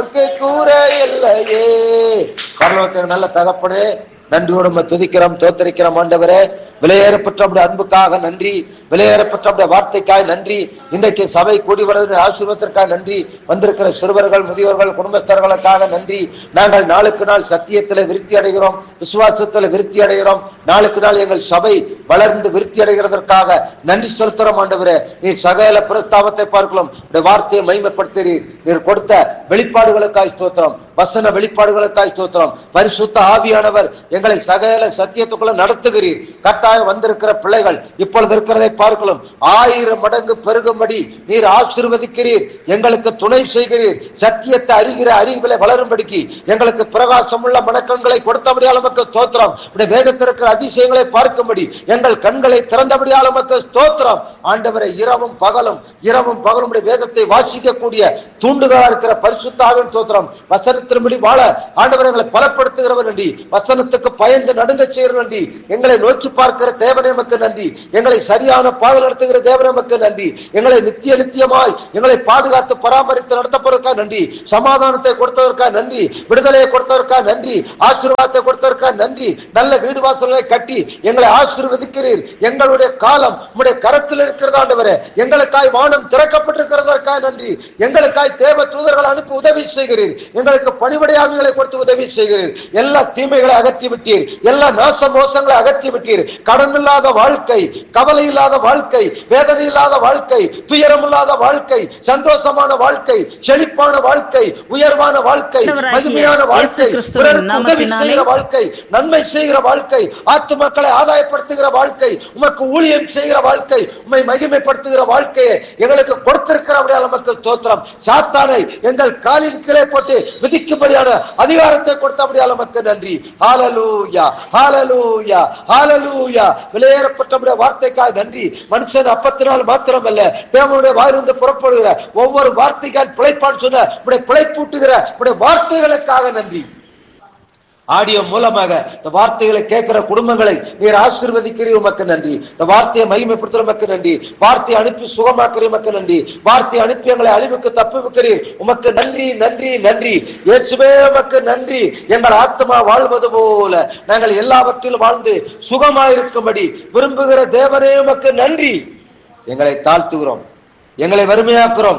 உமக்கு கூற இல்லையே பரலோகத்துக்கு நல்ல தகப்பனே நன்றியோடு உம்மை துதிக்கிறோம் தோத்தரிக்கிறோம் ஆண்டவரே விலையேறப்பட்ட அப்படி அன்புக்காக நன்றி விலையேறப்பட்ட அப்படி வார்த்தைக்காய் நன்றி இன்றைக்கு சபை கூடி வருகிற ஆசீர்வாதத்திற்காக நன்றி வந்திருக்கிற சிறுவர்கள் முதியோர்கள் குடும்பஸ்தர்களுக்காக நன்றி நாங்கள் நாளுக்கு நாள் சத்தியத்தில் விருத்தி அடைகிறோம் விசுவாசத்தில் விருத்தி அடைகிறோம் நாளுக்கு நாள் எங்கள் சபை வளர்ந்து விருத்தி அடைகிறதற்காக நன்றி செலுத்துறோம் ஆண்டவரே நீர் சகல பிரஸ்தாபத்தை பார்க்கலாம் உடைய வார்த்தையை மைமைப்படுத்துகிறீர் நீர் கொடுத்த வெளிப்பாடுகளுக்காய் ஸ்தோத்திரம் வசன வெளிப்பாடுகளுக்காய் ஸ்தோத்திரம் பரிசுத்த ஆவியானவர் எங்களை சகல சத்தியத்துக்குள்ள நடத்துகிறீர் கட்டாயம் வந்திருக்கிற பிள்ளைகள் இப்பொழுது இருக்கிறதை பார்க்கலாம் ஆயிரம் மடங்கு பெருகும்படி நீர் ஆசீர்வதிக்கிறீர் எங்களுக்கு துணை செய்கிறீர் சத்தியத்தை அறிகிற அறிவிலை வளரும்படிக்கு எங்களுக்கு பிரகாசம் உள்ள மனக்கண்களை கொடுத்தபடியால் நமக்கு ஸ்தோத்திரம் உடைய வேதத்தில் இருக்கிற அதிசயங்களை பார்க்கும்படி எங்கள் கண்களை திறந்தபடியால் நமக்கு ஸ்தோத்திரம் ஆண்டவரை இரவும் பகலும் இரவும் பகலும் உடைய வேதத்தை வாசிக்கக்கூடிய தூண்டுதலா இருக்கிற பரிசுத்தாவின் தோத்திரம் வசனத்தின்படி வாழ ஆண்டவர் எங்களை பலப்படுத்துகிறவர் நன்றி வசனத்துக்கு பயந்து நடுங்க செய்கிற நன்றி எங்களை நோக்கி பார்க்கிற தேவனே நமக்கு நன்றி எங்களை சரியான பாதை நடத்துகிற தேவனே நமக்கு நன்றி எங்களை நித்திய நித்தியமாய் எங்களை பாதுகாத்து பராமரித்து நடத்தப்படுவதற்காக நன்றி சமாதானத்தை கொடுத்ததற்காக நன்றி விடுதலையை கொடுத்ததற்காக நன்றி ஆசீர்வாதத்தை கொடுத்ததற்காக நன்றி நல்ல வீடு வாசல்களை கட்டி எங்களை ஆசீர்வதிக்கிறீர் எங்களுடைய காலம் உம்முடைய கரத்தில் இருக்கிறது ஆண்டவரே எங்களுக்காய் வானம் திறக்கப்பட்டிருக்கிறதற்காக நன்றி எங்களுக்காய் தேவ தூதர்கள் அனுப்பி உதவி செய்கிறீர் எங்களுக்கு பணிபடையாவிகளை கொடுத்து உதவி செய்கிறீர் எல்லா தீமைகளை அகற்றி விட்டீர் எல்லா நாச மோசங்களை அகற்றி விட்டீர் கடன் இல்லாத வாழ்க்கை கவலை இல்லாத வாழ்க்கை வேதனை இல்லாத வாழ்க்கை துயரம் இல்லாத வாழ்க்கை சந்தோஷமான வாழ்க்கை செழிப்பான வாழ்க்கை உயர்வான வாழ்க்கை ஆண்டவராகிய மகிமையான இயேசு வாழ்க்கை கிறிஸ்துவின் பிறருக்கு உதவி நாமத்தினாலே செய்கிற வாழ்க்கை நன்மை செய்கிற வாழ்க்கை ஆத்துமக்களை ஆதாயப்படுத்துகிற வாழ்க்கை உமக்கு ஊழியம் செய்கிற வாழ்க்கை உம்மை மகிமைப்படுத்துகிற வாழ்க்கையை எங்களுக்கு கொடுத்திருக்கிறபடியால் நமக்கு தோத்திரம் சாத்தானை எங்கள் காலில் கீழே போட்டு விதிக்கும்படியான அதிகாரத்தை கொடுத்தபடியால் நமக்கு நன்றி ஹalleluya ஹalleluya ஹalleluya விலையேறப்பட்டபடிய வார்த்தைக்காய் நன்றி மனுஷன் அப்பத்தினால் மாத்திரமல்ல தேவனுடைய வாயிலிருந்து புறப்படுகிற ஒவ்வொரு வார்த்தைக்கால் பிழைப்பான் சொன்ன உடைய பிழைப்பூட்டுகிற உடைய வார்த்தைகளுக்காக நன்றி ஆடியோ மூலமாக இந்த வார்த்தைகளை கேட்கிற குடும்பங்களை நீர் ஆசீர்வதிக்கிறீர் உமக்கு நன்றி இந்த வார்த்தையை மகிமைப்படுத்துற உமக்கு நன்றி வார்த்தையை அனுப்பி சுகமாக்குற உமக்கு நன்றி வார்த்தையை அனுப்பி எங்களை அழிவுக்கு தப்புவிக்கிறீர் உமக்கு நன்றி நன்றி நன்றி இயேசுவே உமக்கு நன்றி எங்கள் ஆத்மா வாழ்வது போல நாங்கள் எல்லாவற்றிலும் வாழ்ந்து சுகமாயிருக்கும்படி விரும்புகிற தேவனே உமக்கு நன்றி எங்களை தாழ்த்துகிறோம் எங்களை வறுமையாக்குறோம்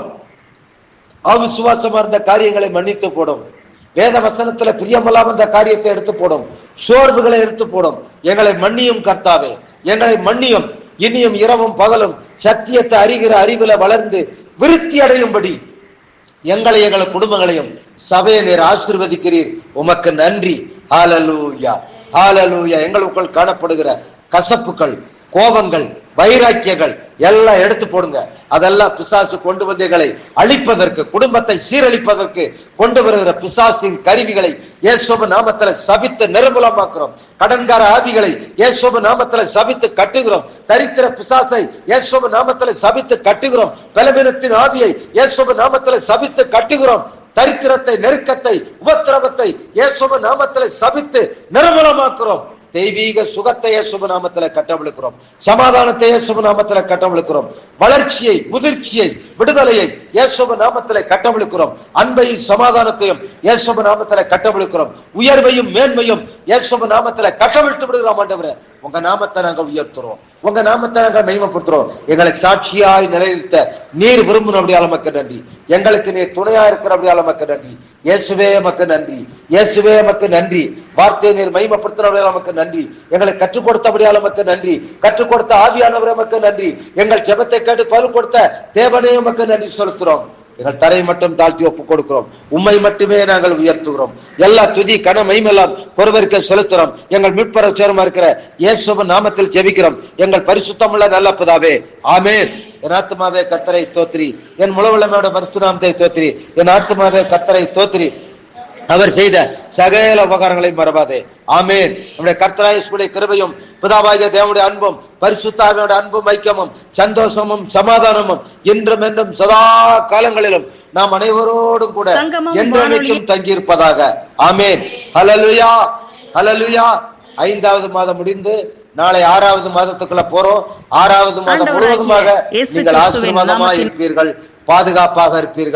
அவிசுவாசமா இருந்த காரியங்களை மன்னித்து போடும் வேத வசனத்துல பிரியமில்லாம இந்த காரியத்தை எடுத்து போடும் சோர்வுகளை எடுத்து போடும் எங்களை மன்னியும் கர்த்தாவே எங்களை மன்னியும் இனியும் இரவும் பகலும் சத்தியத்தை அறிகிற அறிவுல வளர்ந்து விருத்தி அடையும்படி எங்களை எங்கள் குடும்பங்களையும் சபையை நீர் ஆசீர்வதிக்கிறீர் உமக்கு நன்றி ஹalleluya ஹalleluya எங்களுக்குள் காணப்படுகிற கசப்புகள் கோபங்கள் வைராக்கியங்கள் எல்லாம் எடுத்து போடுங்க அதெல்லாம் பிசாசு கொண்டு வந்து எங்களை அழிப்பதற்கு குடும்பத்தை சீரழிப்பதற்கு கொண்டு வருகிற பிசாசின் கருவிகளை இயேசுப நாமத்துல சபித்து நிர்மூலமாக்குறோம் கடன்கார ஆவிகளை இயேசுப நாமத்துல சபித்து கட்டுகிறோம் தரித்திர பிசாசை இயேசுப நாமத்துல சபித்து கட்டுகிறோம் பலவீனத்தின் ஆவியை இயேசுப நாமத்துல சபித்து கட்டுகிறோம் தரித்திரத்தை நெருக்கத்தை உபத்திரவத்தை இயேசுப நாமத்துல சபித்து நிர்மூலமாக்குறோம் தெய்வீக சுகத்தை இயேசுப நாமத்துல கட்டவிழுக்கிறோம் சமாதானத்தை இயேசுப நாமத்துல கட்டவிழுக்கிறோம் வளர்ச்சியை முதிர்ச்சியை விடுதலையை இயேசுப நாமத்துல கட்டவிழுக்கிறோம் அன்பையும் சமாதானத்தையும் இயேசுப நாமத்துல கட்டவிழுக்கிறோம் உயர்வையும் மேன்மையும் இயேசுப நாமத்துல கட்டவிழ்த்து விடுகிறோம் ஆண்டவரே உங்க நாமத்தை நாங்க உயர்த்துறோம் உங்க நாமத்தை நாங்க மகிமைப்படுத்துறோம் எங்களுக்கு சாட்சியாய் நிலைநிறுத்த நீர் விரும்பினபடியால் நமக்கு நன்றி எங்களுக்கு நீர் துணையா இருக்கிறபடியால் நமக்கு நன்றி இயேசுவே நமக்கு நன்றி இயேசுவே நமக்கு நன்றி வார்த்தையை நீர் மகிமைப்படுத்தினபடியால் நமக்கு நன்றி எங்களை கற்றுக் கொடுத்தபடியால் நமக்கு நன்றி கற்றுக் கொடுத்த ஆவியானவர் நமக்கு நன்றி எங்கள் ஜெபத்தை கேட்டு பதில் கொடுத்த தேவனே நமக்கு நன்றி செலுத்துறோம் எங்கள் தரை மட்டும் தாழ்த்தி ஒப்புக் கொடுக்கிறோம் உண்மை மட்டுமே நாங்கள் உயர்த்துகிறோம் எல்லா துதி கன மைமெல்லாம் ஒருவருக்கு செலுத்துறோம் எங்கள் மீட்பர சேரமா இருக்கிற இயேசுவ நாமத்தில் ஜெபிக்கிறோம் எங்கள் பரிசுத்தமுள்ள நல்ல பிதாவே ஆமேன் என் ஆத்மாவே கத்தரை தோத்திரி என் முழவுள்ளமையோட பரிசுநாமத்தை தோத்திரி என் ஆத்மாவே கத்தரை தோத்திரி அவர் செய்த சகல உபகாரங்களையும் மறவாதே ஆமேன் நம்முடைய கர்த்தராயுடைய கிருபையும் பிதாவாகிய தேவனுடைய அன்பும் பரிசுத்தாவியோட அன்பும் ஐக்கியமும் சந்தோஷமும் சமாதானமும் இன்றும் என்றும் சதா காலங்களிலும் நாம் அனைவரோடும் கூட சங்கமம் என்றென்றைக்கும் தங்கியிருப்பதாக ஆமேன் ஹலலுயா ஹலலுயா ஐந்தாவது மாதம் முடிந்து நாளை ஆறாவது மாதத்துக்குள்ள போறோம் ஆறாவது மாதம் ஆண்டவராகிய முழுவதுமாக இயேசு நீங்கள் கிறிஸ்துவின் ஆசீர்வாதமாக நாமத்தில் இருப்பீர்கள் பாதுகாப்பாக இருப்பீர்கள்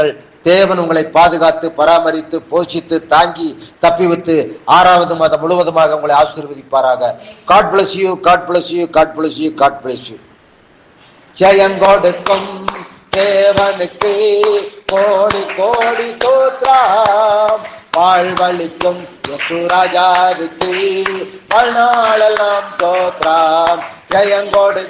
தேவன் உங்களை பாதுகாத்து பராமரித்து போஷித்து தாங்கி தப்பிவித்து ஆறாவது மாதம் முழுவதுமாக உங்களை ஆசீர்வதிப்பாராக God bless you God bless you God bless you God bless you ஜெயங்கொடுக்கும் தேவனுக்கு கோடி கோடி தோத்ராம் வாழ்வழிக்கும் யசுராஜாவுக்கு வாழ்நாளெல்லாம் தோத்ராம் ஜெயங்கொடு